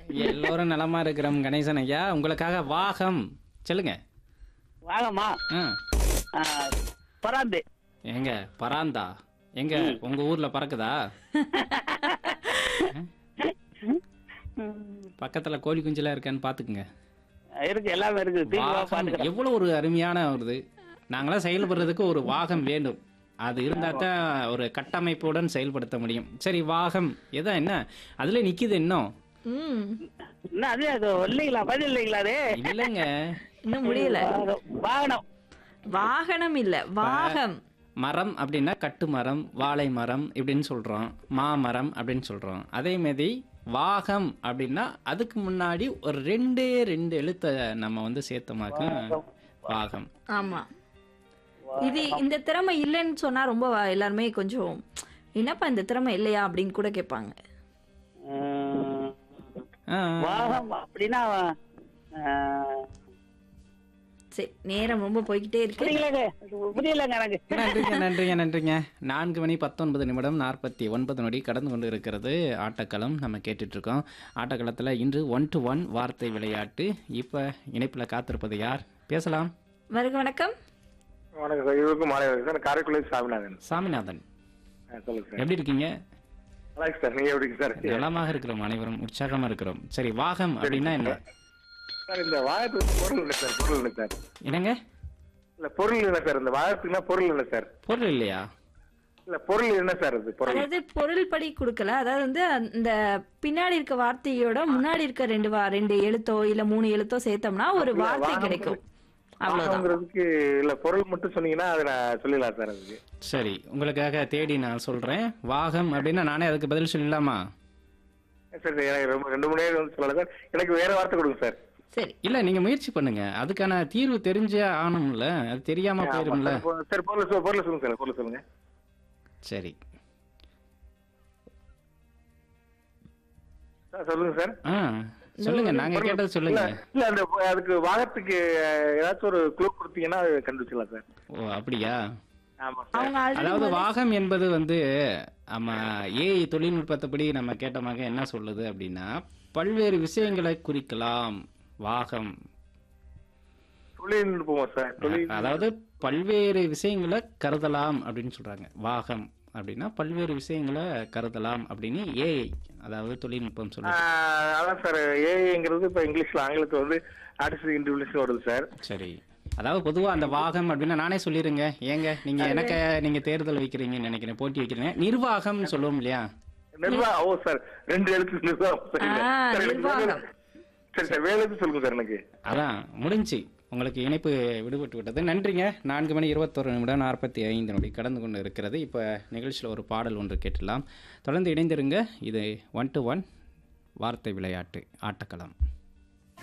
எல்லோரும் நலமா இருக்கிறோம் கணேசன் ஐயா உங்களுக்காக வாகம் சொல்லுங்க வாங்கம்மா ஆ ஆ, பராந்து எங்க பராந்தா எங்க உங்க ஊர்ல பறக்குதா பக்கத்துல கோழி குஞ்செல்லாம் இருக்கான்னு பாத்துக்குங்க இருக்கு எல்லாமே இருக்கு தீவிரமா வாகம் பாத்துக்கிறேன் எவ்வளவு ஒரு அருமையான ஒரு இது நாங்களாம் செயல்படுறதுக்கு ஒரு வாகம் வேண்டும் அது இருந்தா தான் ஒரு கட்டமைப்புடன் செயல்படுத்த முடியும் சரி வாகம் எதா என்ன அதுல நிக்குது இன்னும் ம் என்ன அது அது இல்லைங்களா பதில் இல்லைங்களா அது இல்லைங்க இன்னும் முடியல வாகனம். வாகனம் வாகனம் இல்ல வாகம் மரம் அப்படின்னா கட்டு மரம் வாழை மரம் இப்படின்னு சொல்றோம் மாமரம் அப்படின்னு சொல்றோம் அதே மாதிரி வாகம் அப்படின்னா அதுக்கு முன்னாடி ஒரு ரெண்டே ரெண்டு எழுத்தை நம்ம வந்து சேர்த்தமாக்க வாகம் ஆமா இது இந்த திறமை இல்லைன்னு சொன்னா ரொம்ப வ- எல்லாருமே கொஞ்சம் என்னப்பா இந்த திறமை இல்லையா அப்படின்னு கூட கேட்பாங்க ம், ஆ, வாகம் அப்படின்னா ஆ, சரி நேரம் ரொம்ப போய்கிட்டே இருக்கு புரியலங்க புரியலங்க எனக்கு நன்றிங்க நன்றிங்க நன்றிங்க நான்கு மணி பத்தொன்பது நிமிடம் நாற்பத்தி ஒன்பது நொடி கடந்து கொண்டு இருக்கிறது ஆட்டக்களம் நம்ம கேட்டுட்டு இருக்கோம் ஆட்டக்களத்தில் இன்று ஒன் டு ஒன் வார்த்தை விளையாட்டு இப்போ இணைப்பில் காத்திருப்பது யார் பேசலாம் வருக வணக்கம் வணக்கம் சார் இதுக்கும் மாலை வணக்கம் சார் காரைக்குடி சாமிநாதன் சாமிநாதன் ஆ, சொல்லுங்க சார் எப்படி இருக்கீங்க நல்லா இருக்கு சார் நீங்க எப்படி இருக்கு சார் நலமாக இருக்கிறோம் அனைவரும் உற்சாகமா இருக்கிறோம் சரி வாகம் அப்படின்னா என்ன சார் இந்த வாகத்துக்கு பொருள் இல்லை சார் பொருள் இல்லை சார் என்னங்க இல்ல பொருள் இல்லை சார் இந்த வாகத்துக்குன்னா பொருள் இல்லை சார் பொருள் இல்லையா இல்ல பொருள் என்ன சார் அது பொருள் அதாவது பொருள் படி கொடுக்கல அதாவது வந்து இந்த பின்னாடி இருக்க வார்த்தையோட முன்னாடி இருக்க ரெண்டு வா ரெண்டு எழுத்தோ இல்ல மூணு எழுத்தோ சேர்த்தோம்னா ஒரு இல்ல, வார்த்தை வாகம் கிடைக்கும் அவ்வளவுதான் வாகங்கிறதுக்கு இல்ல பொருள் மட்டும் சொன்னீங்கன்னா அதை நான் சொல்லிடலாம் சார் அதுக்கு சரி உங்களுக்காக தேடி நான் சொல்றேன் வாகம் அப்படின்னா நானே அதுக்கு பதில் சொல்லலாமா சார் சார், எனக்கு ரொம்ப ரெண்டு மணி நேரம் வந்து சொல்லல சார் எனக்கு வேற வார்த்தை கொடுங்க சார் சரி இல்ல நீங்க முயற்சி பண்ணுங்க அதுக்கான தீர்வு தெரிஞ்சே ஆகணும்ல அது தெரியாம ஆமா, போயிரும்ல சார், பொ- சார் பொருள் சொல்- பொருள் சொல்லுங்க சார் பொருள் சொல்லுங்க சரி சார் சொல்லுங்க சார் ஆ சொல்லுங்க நாங்க கேட்டது இல்ல சொல்லுங்க இல்ல அந்த அதுக்கு வாகத்துக்கு அஹ், ஏதாச்சும் ஒரு க்ளூ கொடுத்தீங்கன்னா அது கண்டுபிடிச்சிடலாம் சார் ஓ அப்படியா ஆமா சார் அவங்க அதாவது ஆல்ரெடி வாகம் என்பது வந்து நம்ம ஏஐ தொழில்நுட்பத்தைப்படி நம்ம கேட்டமாக என்ன சொல்லுது அப்படின்னா பல்வேறு விஷயங்களை குறிக்கலாம் வாகம் தொழில்நுட்பமா சார் தொழில் அதாவது பல்வேறு விஷயங்களை கருதலாம் அப்படின்னு சொல்றாங்க வாகம் அப்படின்னா பல்வேறு விஷயங்களை கருதலாம் அப்படின்னு ஏஐ அதாவது தொழில்நுட்பம் சொல்லுது ஆஹ் அதான் சார் ஏஐங்கிறது இப்ப இங்கிலீஷ்ல ஆங்கிலத்துல வந்து ஆர்டிபிஷியல் இன்டெலிஜென்ஸ் வருது சார் சரி அதாவது பொதுவா அந்த வாகம் அப்படின்னா நானே சொல்லிருங்க ஏங்க நீங்க எனக்கு நீங்க தேர்தல் வைக்கிறீங்கன்னு நினைக்கிறேன் போட்டி வைக்கிறீங்க நிர்வாகம்னு சொல்லுவோம் இல்லையா நிர்வாகம் ஓ சார் ரெண்டு எழுத்து நிர்வாகம் சரிங்க. ஆ, சார், எனக்கு நிர்வாகம். சரி சார் வேலை எழுத்து சொல்லுங்க சார் எனக்கு அதான் முடிஞ்சு உங்களுக்கு இணைப்பு விடுபட்டு விட்டது நன்றிங்க நான்கு மணி இருபத்தொரு நிமிடம் நாற்பத்தி ஐந்து நொடி கடந்து கொண்டு இருக்கிறது இப்போ நிகழ்ச்சியில் ஒரு பாடல் ஒன்று கேட்டலாம் தொடர்ந்து இணைந்திருங்க இது ஒன் டு ஒன் வார்த்தை விளையாட்டு ஆட்டக்களம்